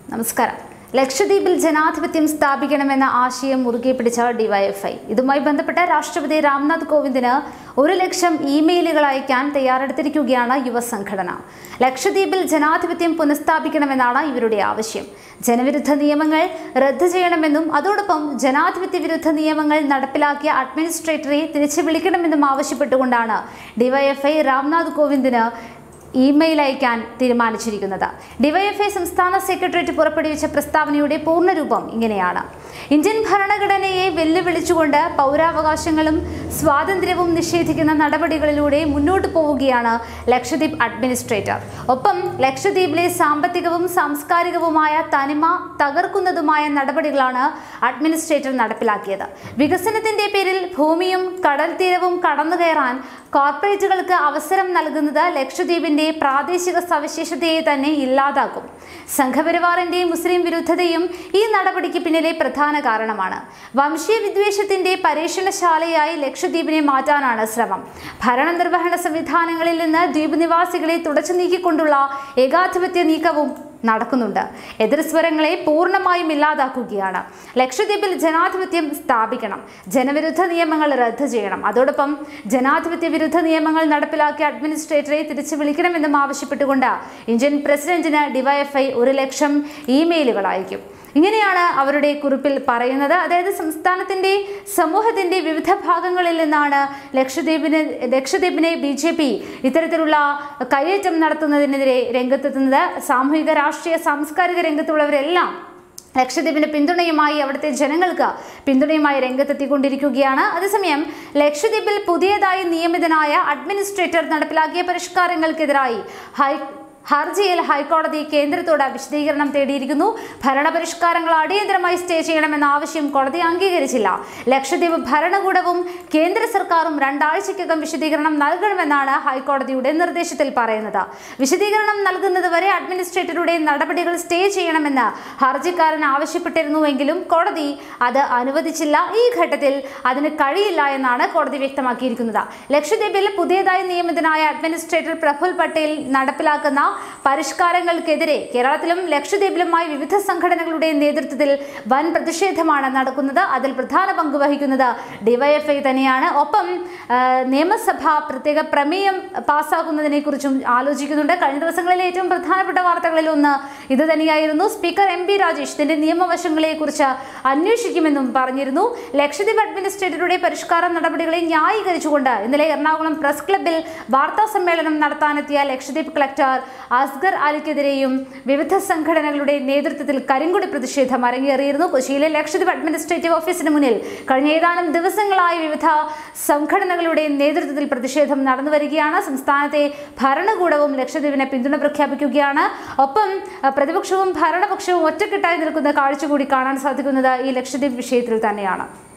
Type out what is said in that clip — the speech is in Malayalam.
നമസ്കാരം ലക്ഷദ്വീപിൽ ജനാധിപത്യം സ്ഥാപിക്കണമെന്ന ആശയം മുറുകെ പിടിച്ച ഡിവൈഎഫ്ഐ ഇതുമായി ബന്ധപ്പെട്ട രാഷ്ട്രപതി രാംനാഥ് കോവിന്ദിന് ഒരു ലക്ഷം ഇമെയിലുകൾ അയക്കാൻ തയ്യാറെടുത്തിരിക്കുകയാണ് യുവസംഘടന ലക്ഷദ്വീപിൽ ജനാധിപത്യം പുനഃസ്ഥാപിക്കണമെന്നാണ് ഇവരുടെ ആവശ്യം ജനവിരുദ്ധ നിയമങ്ങൾ റദ്ദു ചെയ്യണമെന്നും അതോടൊപ്പം ജനാധിപത്യ വിരുദ്ധ നിയമങ്ങൾ നടപ്പിലാക്കിയ അഡ്മിനിസ്ട്രേറ്ററെ തിരിച്ചു വിളിക്കണമെന്നും ആവശ്യപ്പെട്ടുകൊണ്ടാണ് ഡിവൈഎഫ്ഐ രാംനാഥ് കോവിന്ദിന് ഇമെയിൽ അയക്കാൻ തീരുമാനിച്ചിരിക്കുന്നത് ഡിവൈഎഫ്ഐ സംസ്ഥാന സെക്രട്ടേറിയറ്റ് പുറപ്പെടുവിച്ച പ്രസ്താവനയുടെ പൂർണ്ണരൂപം ഇങ്ങനെയാണ് ഇന്ത്യൻ ഭരണഘടനയെ വെല്ലുവിളിച്ചുകൊണ്ട് പൗരാവകാശങ്ങളും സ്വാതന്ത്ര്യവും നിഷേധിക്കുന്ന നടപടികളിലൂടെ മുന്നോട്ട് പോവുകയാണ് ലക്ഷദ്വീപ് അഡ്മിനിസ്ട്രേറ്റർ ഒപ്പം ലക്ഷദ്വീപിലെ സാമ്പത്തികവും സാംസ്കാരികവുമായ തനിമ തകർക്കുന്നതുമായ നടപടികളാണ് അഡ്മിനിസ്ട്രേറ്റർ നടപ്പിലാക്കിയത് വികസനത്തിന്റെ പേരിൽ ഭൂമിയും കടൽ തീരവും കടന്നു കയറാൻ കോർപ്പറേറ്റുകൾക്ക് അവസരം നൽകുന്നത് ലക്ഷദ്വീപിന്റെ പ്രാദേശിക സവിശേഷതയെ തന്നെ ഇല്ലാതാക്കും സംഘപരിവാറിന്റെ മുസ്ലിം വിരുദ്ധതയും ഈ നടപടിക്ക് പിന്നിലെ പ്രധാന കാരണമാണ് വംശീയ വിദ്വേഷത്തിന്റെ പരീക്ഷണശാലയായി ലക്ഷദ്വീപിനെ മാറ്റാനാണ് ശ്രമം ഭരണനിർവഹണ സംവിധാനങ്ങളിൽ നിന്ന് ദ്വീപ് നിവാസികളെ തുടച്ചു നീക്കിക്കൊണ്ടുള്ള ഏകാധിപത്യ നീക്കവും നടക്കുന്നുണ്ട് എതിർസ്വരങ്ങളെ പൂർണ്ണമായും ഇല്ലാതാക്കുകയാണ് ലക്ഷദ്വീപിൽ ജനാധിപത്യം സ്ഥാപിക്കണം ജനവിരുദ്ധ നിയമങ്ങൾ റദ്ദ് ചെയ്യണം അതോടൊപ്പം ജനാധിപത്യ വിരുദ്ധ നിയമങ്ങൾ നടപ്പിലാക്കിയ അഡ്മിനിസ്ട്രേറ്ററെ തിരിച്ചു വിളിക്കണമെന്നും ആവശ്യപ്പെട്ടുകൊണ്ട് ഇന്ത്യൻ പ്രസിഡന്റിന് ഡിവൈഎഫ്ഐ ഒരു ലക്ഷം ഇമെയിലുകൾ അയക്കും ഇങ്ങനെയാണ് അവരുടെ കുറിപ്പിൽ പറയുന്നത് അതായത് സംസ്ഥാനത്തിന്റെ സമൂഹത്തിന്റെ വിവിധ ഭാഗങ്ങളിൽ നിന്നാണ് ലക്ഷദ്വീപിന് ലക്ഷദ്വീപിനെ ബി ജെ പി ഇത്തരത്തിലുള്ള കയ്യേറ്റം നടത്തുന്നതിനെതിരെ രംഗത്തെത്തുന്നത് സാമൂഹിക രാഷ്ട്രീയ സാംസ്കാരിക രംഗത്തുള്ളവരെല്ലാം ലക്ഷദ്വീപിന് പിന്തുണയുമായി അവിടുത്തെ ജനങ്ങൾക്ക് പിന്തുണയുമായി രംഗത്തെത്തിക്കൊണ്ടിരിക്കുകയാണ് അതേസമയം ലക്ഷദ്വീപിൽ പുതിയതായി നിയമിതനായ അഡ്മിനിസ്ട്രേറ്റർ നടപ്പിലാക്കിയ പരിഷ്കാരങ്ങൾക്കെതിരായി ഹൈ ഹർജിയിൽ ഹൈക്കോടതി കേന്ദ്രത്തോട് വിശദീകരണം തേടിയിരിക്കുന്നു ഭരണപരിഷ്കാരങ്ങൾ അടിയന്തരമായി സ്റ്റേ ചെയ്യണമെന്ന ആവശ്യം കോടതി അംഗീകരിച്ചില്ല ലക്ഷദ്വീപ് ഭരണകൂടവും കേന്ദ്ര സർക്കാരും രണ്ടാഴ്ചയ്ക്കകം വിശദീകരണം നൽകണമെന്നാണ് ഹൈക്കോടതിയുടെ നിർദ്ദേശത്തിൽ പറയുന്നത് വിശദീകരണം നൽകുന്നതുവരെ അഡ്മിനിസ്ട്രേറ്ററുടെ നടപടികൾ സ്റ്റേ ചെയ്യണമെന്ന് ഹർജിക്കാരൻ ആവശ്യപ്പെട്ടിരുന്നുവെങ്കിലും കോടതി അത് അനുവദിച്ചില്ല ഈ ഘട്ടത്തിൽ അതിന് കഴിയില്ല എന്നാണ് കോടതി വ്യക്തമാക്കിയിരിക്കുന്നത് ലക്ഷദ്വീപിൽ പുതിയതായി നിയമിതനായ അഡ്മിനിസ്ട്രേറ്റർ പ്രഫുൽ പട്ടേൽ നടപ്പിലാക്കുന്ന പരിഷ്കാരങ്ങൾക്കെതിരെ കേരളത്തിലും ലക്ഷദ്വീപിലുമായി വിവിധ സംഘടനകളുടെ നേതൃത്വത്തിൽ വൻ പ്രതിഷേധമാണ് നടക്കുന്നത് അതിൽ പ്രധാന പങ്ക് വഹിക്കുന്നത് ഡിവൈഎഫ്ഐ തന്നെയാണ് ഒപ്പം ആ, നിയമസഭ പ്രത്യേക പ്രമേയം പാസ്സാക്കുന്നതിനെ കുറിച്ചും ആലോചിക്കുന്നുണ്ട് കഴിഞ്ഞ ദിവസങ്ങളിലെ ഏറ്റവും പ്രധാനപ്പെട്ട വാർത്തകളിൽ ഒന്ന് ഇത് തന്നെയായിരുന്നു സ്പീക്കർ എം പി രാജേഷ് ഇതിന്റെ നിയമവശങ്ങളെ കുറിച്ച് അന്വേഷിക്കുമെന്നും പറഞ്ഞിരുന്നു ലക്ഷദ്വീപ് അഡ്മിനിസ്ട്രേറ്ററുടെ പരിഷ്കാര നടപടികളെ ന്യായീകരിച്ചുകൊണ്ട് ഇന്നലെ എറണാകുളം പ്രസ് ക്ലബ്ബിൽ വാർത്താ സമ്മേളനം നടത്താനെത്തിയ ലക്ഷദ്വീപ് കളക്ടർ അസ്ഗർ അലിക്കെതിരെയും വിവിധ സംഘടനകളുടെ നേതൃത്വത്തിൽ കരിങ്കൊടി പ്രതിഷേധം അരങ്ങേറിയിരുന്നു കൊച്ചിയിലെ ലക്ഷദ്വീപ് അഡ്മിനിസ്ട്രേറ്റീവ് ഓഫീസിന് മുന്നിൽ കഴിഞ്ഞ ഏതാനും ദിവസങ്ങളായി വിവിധ സംഘടനകളുടെ നേതൃത്വത്തിൽ പ്രതിഷേധം നടന്നു വരികയാണ് സംസ്ഥാനത്തെ ഭരണകൂടവും ലക്ഷദ്വീപിന് പിന്തുണ പ്രഖ്യാപിക്കുകയാണ് ഒപ്പം അഹ്, പ്രതിപക്ഷവും ഭരണപക്ഷവും ഒറ്റക്കെട്ടായി നിൽക്കുന്ന കാഴ്ച കൂടി കാണാൻ സാധിക്കുന്നത് ഈ ലക്ഷദ്വീപ് വിഷയത്തിൽ തന്നെയാണ്